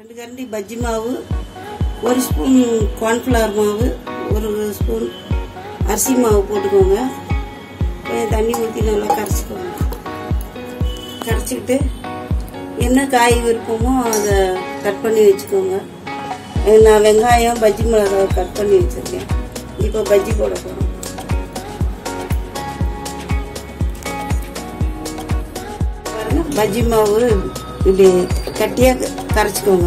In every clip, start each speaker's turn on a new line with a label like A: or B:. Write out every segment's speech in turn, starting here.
A: ரெண்டு கரண்டி பஜ்ஜி மாவு ஒரு ஸ்பூன் கார்ன்ஃப்ளவர் மாவு ஒரு ஸ்பூன் அரிசி மாவு போட்டுக்கோங்க கொஞ்சம் தண்ணி ஊற்றி நல்லா கரைச்சிக்கோங்க கரைச்சிக்கிட்டு என்ன காய் விருப்பமோ அதை கட் பண்ணி வச்சுக்கோங்க நான் வெங்காயம் பஜ்ஜி மிளகாய் கட் பண்ணி வச்சுருக்கேன் இப்போ பஜ்ஜி போட போகிறோம் பாருங்க பஜ்ஜி மாவு இப்படி கட்டியாக கரைச்சிக்கோங்க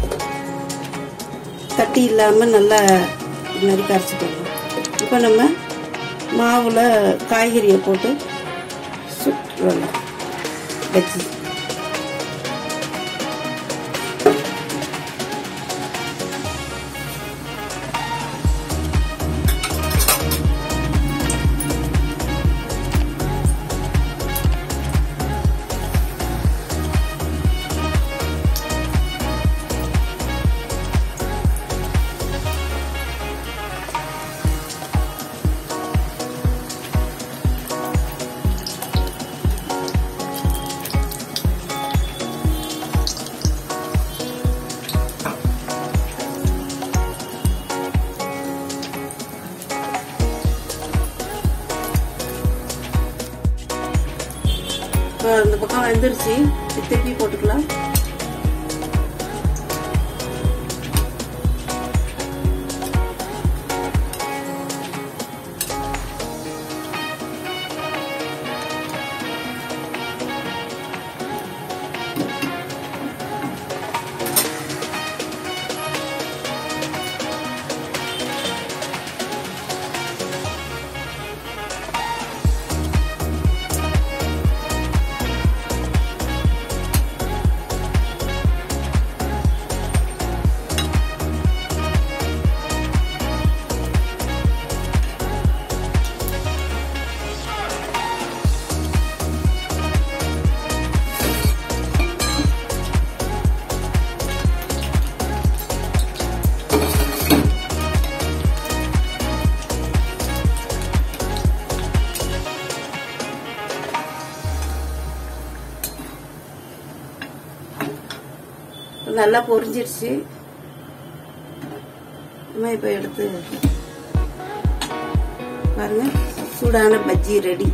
A: கட்டி இல்லாமல் நல்லா இது மாதிரி கரைச்சிக்கோங்க இப்போ நம்ம மாவில் காய்கறியை போட்டு சுட்டுருவோம் பஜ்ஜி இப்போ இந்த பக்கம் வெந்துருச்சு திருப்பி போட்டுக்கலாம் நல்லா பொரிஞ்சிருச்சு நம்ம இப்போ எடுத்து பாருங்க சூடான பஜ்ஜி ரெடி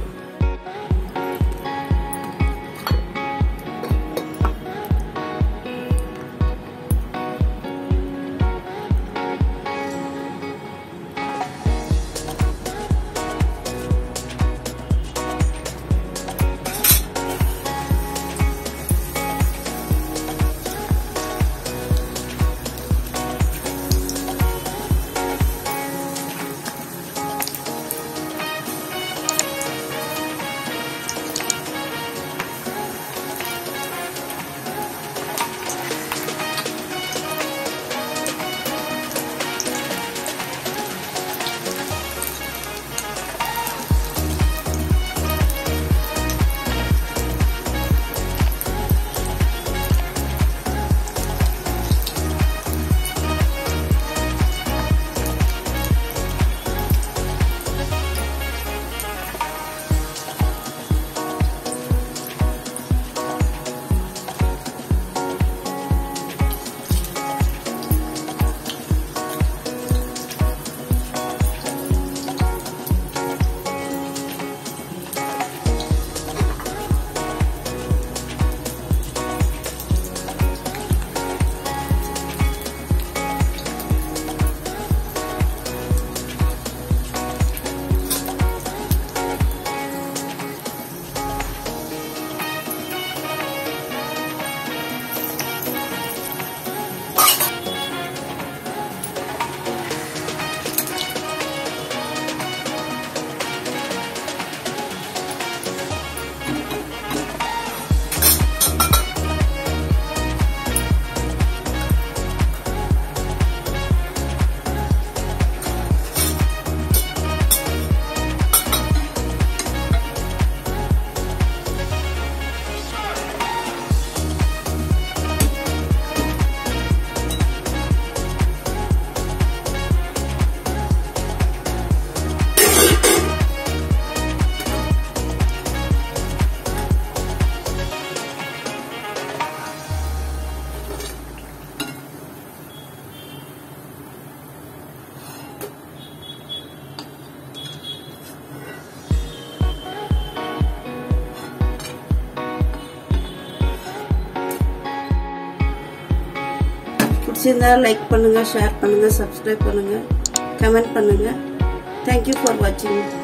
A: பிடிச்சிருந்தா லைக் பண்ணுங்கள் ஷேர் பண்ணுங்கள் சப்ஸ்கிரைப் பண்ணுங்கள் கமெண்ட் பண்ணுங்கள் தேங்க்யூ ஃபார் வாட்சிங்